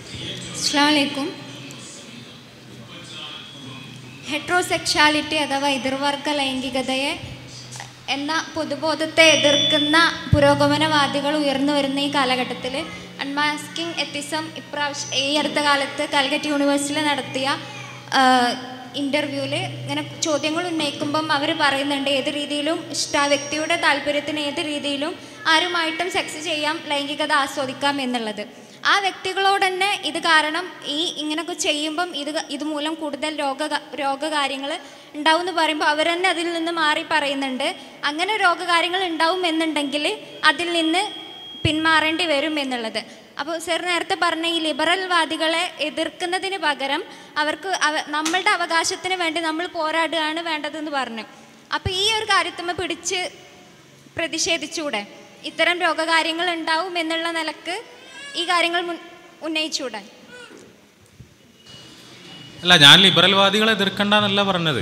അസ്ലാമലൈക്കും ഹെട്രോസെക്ഷാലിറ്റി അഥവാ എതിർവർഗ ലൈംഗികതയെ എന്ന പൊതുബോധത്തെ എതിർക്കുന്ന പുരോഗമനവാദികൾ ഉയർന്നു വരുന്ന ഈ കാലഘട്ടത്തിൽ അൺമാസ്കിംഗ് എത്തിസം ഇപ്രാവശ്യം ഈ അടുത്ത കാലത്ത് കാലിക്കറ്റ് യൂണിവേഴ്സിറ്റിയിൽ നടത്തിയ ഇൻ്റർവ്യൂവിൽ ഇങ്ങനെ ചോദ്യങ്ങൾ ഉന്നയിക്കുമ്പം അവർ പറയുന്നുണ്ട് ഏത് രീതിയിലും ഇഷ്ട ആ വ്യക്തിയുടെ താല്പര്യത്തിന് ഏത് രീതിയിലും ആരുമായിട്ടും സെക്സ് ചെയ്യാം ലൈംഗികത ആസ്വദിക്കാം എന്നുള്ളത് ആ വ്യക്തികളോട് തന്നെ ഇത് കാരണം ഈ ഇങ്ങനെയൊക്കെ ചെയ്യുമ്പം ഇത് ക- ഇതുമൂലം കൂടുതൽ രോഗ രോഗകാര്യങ്ങൾ ഉണ്ടാവും എന്ന് പറയുമ്പോൾ അവർ തന്നെ അതിൽ നിന്ന് മാറി പറയുന്നുണ്ട് അങ്ങനെ രോഗകാര്യങ്ങൾ ഉണ്ടാവും എന്നുണ്ടെങ്കിൽ അതിൽ നിന്ന് പിന്മാറേണ്ടി വരും എന്നുള്ളത് അപ്പോൾ സർ നേരത്തെ പറഞ്ഞ ഈ ലിബറൽ വാദികളെ എതിർക്കുന്നതിന് പകരം അവർക്ക് അവ നമ്മളുടെ അവകാശത്തിന് വേണ്ടി നമ്മൾ പോരാടുകയാണ് വേണ്ടതെന്ന് പറഞ്ഞു അപ്പോൾ ഈ ഒരു കാര്യത്തുമ്മ പിടിച്ച് പ്രതിഷേധിച്ചൂടെ ഇത്തരം രോഗകാര്യങ്ങൾ ഉണ്ടാവും എന്നുള്ള നിലക്ക് ഈ കാര്യങ്ങൾ മുൻ ഉന്നയിച്ചൂടെ അല്ല ഞാൻ ലിബറൽ വാദികളെ എതിർക്കണ്ട എന്നല്ല പറഞ്ഞത്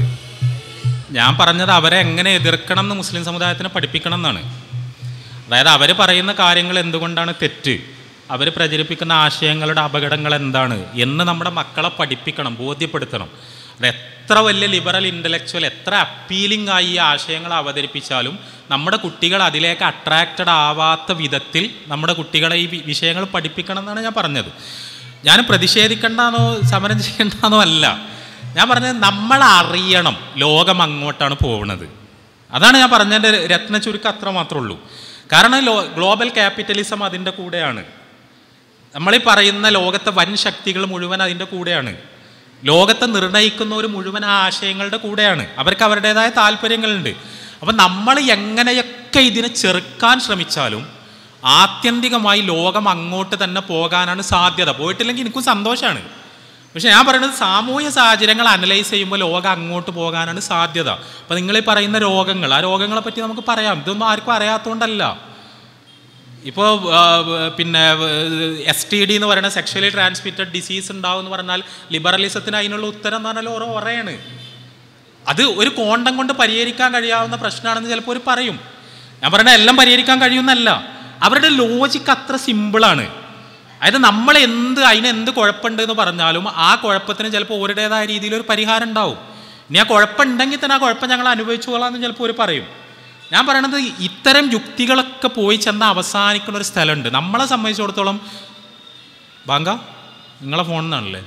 ഞാൻ പറഞ്ഞത് അവരെ എങ്ങനെ എതിർക്കണം എന്ന് മുസ്ലിം സമുദായത്തിനെ പഠിപ്പിക്കണം എന്നാണ് അതായത് അവർ പറയുന്ന കാര്യങ്ങൾ എന്തുകൊണ്ടാണ് തെറ്റ് അവർ പ്രചരിപ്പിക്കുന്ന ആശയങ്ങളുടെ അപകടങ്ങൾ എന്താണ് എന്ന് നമ്മുടെ മക്കളെ പഠിപ്പിക്കണം ബോധ്യപ്പെടുത്തണം അത് എത്ര വലിയ ലിബറൽ ഇൻ്റലക്ച്വൽ എത്ര അപ്പീലിംഗ് ആയി ഈ ആശയങ്ങൾ അവതരിപ്പിച്ചാലും നമ്മുടെ കുട്ടികൾ അതിലേക്ക് അട്രാക്റ്റഡ് ആവാത്ത വിധത്തിൽ നമ്മുടെ കുട്ടികളെ ഈ വി- വിഷയങ്ങൾ പഠിപ്പിക്കണം എന്നാണ് ഞാൻ പറഞ്ഞത് ഞാൻ പ്രതിഷേധിക്കണ്ടെന്നോ സമരം ചെയ്യണ്ടെന്നോ അല്ല ഞാൻ പറഞ്ഞത് നമ്മൾ അറിയണം ലോകം അങ്ങോട്ടാണ് പോകുന്നത് അതാണ് ഞാൻ പറഞ്ഞതിൻ്റെ രത്ന ചുരുക്കം അത്ര മാത്രമേ ഉള്ളൂ കാരണം ലോ ഗ്ലോബൽ ക്യാപിറ്റലിസം അതിൻ്റെ കൂടെയാണ് നമ്മളീ പറയുന്ന ലോകത്തെ വൻ ശക്തികൾ മുഴുവൻ അതിൻ്റെ കൂടെയാണ് ലോകത്തെ നിർണ്ണയിക്കുന്നവർ മുഴുവൻ ആ ആശയങ്ങളുടെ കൂടെയാണ് അവർക്ക് അവരുടേതായ താല്പര്യങ്ങളുണ്ട് അപ്പം നമ്മൾ എങ്ങനെയൊക്കെ ഇതിനെ ചെറുക്കാൻ ശ്രമിച്ചാലും ആത്യന്തികമായി ലോകം അങ്ങോട്ട് തന്നെ പോകാനാണ് സാധ്യത പോയിട്ടില്ലെങ്കിൽ എനിക്കും സന്തോഷമാണ് പക്ഷെ ഞാൻ പറയുന്നത് സാമൂഹ്യ സാഹചര്യങ്ങൾ അനലൈസ് ചെയ്യുമ്പോൾ ലോകം അങ്ങോട്ട് പോകാനാണ് സാധ്യത അപ്പം നിങ്ങൾ ഈ പറയുന്ന രോഗങ്ങൾ ആ രോഗങ്ങളെ പറ്റി നമുക്ക് പറയാം ഇതൊന്നും ആർക്കും അറിയാത്തതുകൊണ്ടല്ല ഇപ്പോൾ പിന്നെ എസ് ടി ഡി എന്ന് പറയുന്ന സെക്ഷലി ട്രാൻസ്മിറ്റഡ് ഡിസീസ് ഉണ്ടാവും എന്ന് പറഞ്ഞാൽ ലിബറലിസത്തിന് അതിനുള്ള ഉത്തരം എന്ന് പറഞ്ഞാൽ ഓരോ ഒറയാണ് അത് ഒരു കോണ്ടം കൊണ്ട് പരിഹരിക്കാൻ കഴിയാവുന്ന പ്രശ്നമാണെന്ന് ചിലപ്പോൾ ഒരു പറയും ഞാൻ പറയുന്നത് എല്ലാം പരിഹരിക്കാൻ കഴിയുന്നല്ല അവരുടെ ലോജിക്ക് അത്ര സിമ്പിളാണ് അതായത് നമ്മൾ എന്ത് അതിന് എന്ത് കുഴപ്പമുണ്ട് എന്ന് പറഞ്ഞാലും ആ കുഴപ്പത്തിന് ചിലപ്പോൾ ഓരുടേതായ രീതിയിൽ ഒരു പരിഹാരം ഉണ്ടാവും ഇനി ആ കുഴപ്പമുണ്ടെങ്കിൽ തന്നെ ആ കുഴപ്പം ഞങ്ങൾ അനുഭവിച്ചുകൊള്ളാമെന്ന് ചിലപ്പോൾ ഒരു പറയും ഞാൻ പറയണത് ഇത്തരം യുക്തികളൊക്കെ പോയി ചെന്ന് അവസാനിക്കുന്ന ഒരു സ്ഥലമുണ്ട് നമ്മളെ സംബന്ധിച്ചിടത്തോളം ബാങ്ക നിങ്ങളെ ഫോണിൽ നിന്നാണല്ലേ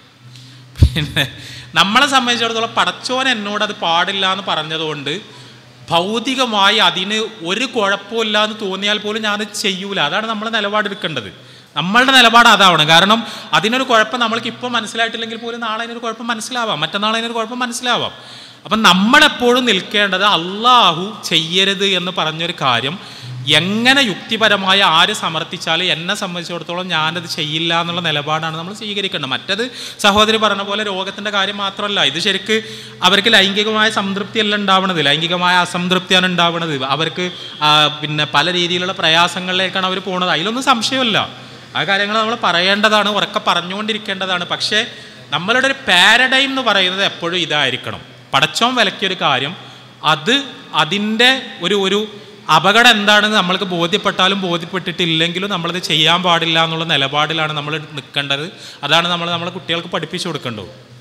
പിന്നെ നമ്മളെ സംബന്ധിച്ചിടത്തോളം പടച്ചോൻ എന്നോട് അത് പാടില്ല എന്ന് പറഞ്ഞതുകൊണ്ട് ഭൗതികമായി അതിന് ഒരു കുഴപ്പമില്ല എന്ന് തോന്നിയാൽ പോലും ഞാൻ അത് ചെയ്യൂല അതാണ് നമ്മൾ നിലപാടെടുക്കേണ്ടത് നമ്മളുടെ നിലപാട് അതാണ് കാരണം അതിനൊരു കുഴപ്പം നമ്മൾക്ക് ഇപ്പോൾ മനസ്സിലായിട്ടില്ലെങ്കിൽ പോലും നാളെ അതിനൊരു കുഴപ്പം മനസ്സിലാവാം മറ്റന്നാൾ അതിനൊരു കുഴപ്പം മനസ്സിലാവാം അപ്പം നമ്മളെപ്പോഴും നിൽക്കേണ്ടത് അള്ളാഹു ചെയ്യരുത് എന്ന് പറഞ്ഞൊരു കാര്യം എങ്ങനെ യുക്തിപരമായ ആര് സമർത്ഥിച്ചാലും എന്നെ സംബന്ധിച്ചിടത്തോളം ഞാനത് ചെയ്യില്ല എന്നുള്ള നിലപാടാണ് നമ്മൾ സ്വീകരിക്കേണ്ടത് മറ്റത് സഹോദരി പറഞ്ഞ പോലെ രോഗത്തിൻ്റെ കാര്യം മാത്രമല്ല ഇത് ശരിക്ക് അവർക്ക് ലൈംഗികമായ സംതൃപ്തിയല്ല ഉണ്ടാവണത് ലൈംഗികമായ അസംതൃപ്തിയാണ് ഉണ്ടാവണത് അവർക്ക് ആ, പിന്നെ പല രീതിയിലുള്ള പ്രയാസങ്ങളിലേക്കാണ് അവർ പോണത് അതിലൊന്നും സംശയമില്ല ആ കാര്യങ്ങൾ നമ്മൾ പറയേണ്ടതാണ് ഉറക്കെ പറഞ്ഞുകൊണ്ടിരിക്കേണ്ടതാണ് പക്ഷേ നമ്മളുടെ ഒരു പാരഡൈം എന്ന് പറയുന്നത് എപ്പോഴും ഇതായിരിക്കണം പടച്ചോൻ വിലക്കിയൊരു കാര്യം അത് അതിൻ്റെ ഒരു ഒരു അപകടം എന്താണെന്ന് നമ്മൾക്ക് ബോധ്യപ്പെട്ടാലും ബോധ്യപ്പെട്ടിട്ടില്ലെങ്കിലും നമ്മളത് ചെയ്യാൻ പാടില്ല എന്നുള്ള നിലപാടിലാണ് നമ്മൾ നിൽക്കേണ്ടത് അതാണ് നമ്മൾ നമ്മളെ കുട്ടികൾക്ക് പഠിപ്പിച്ചു കൊടുക്കേണ്ടത്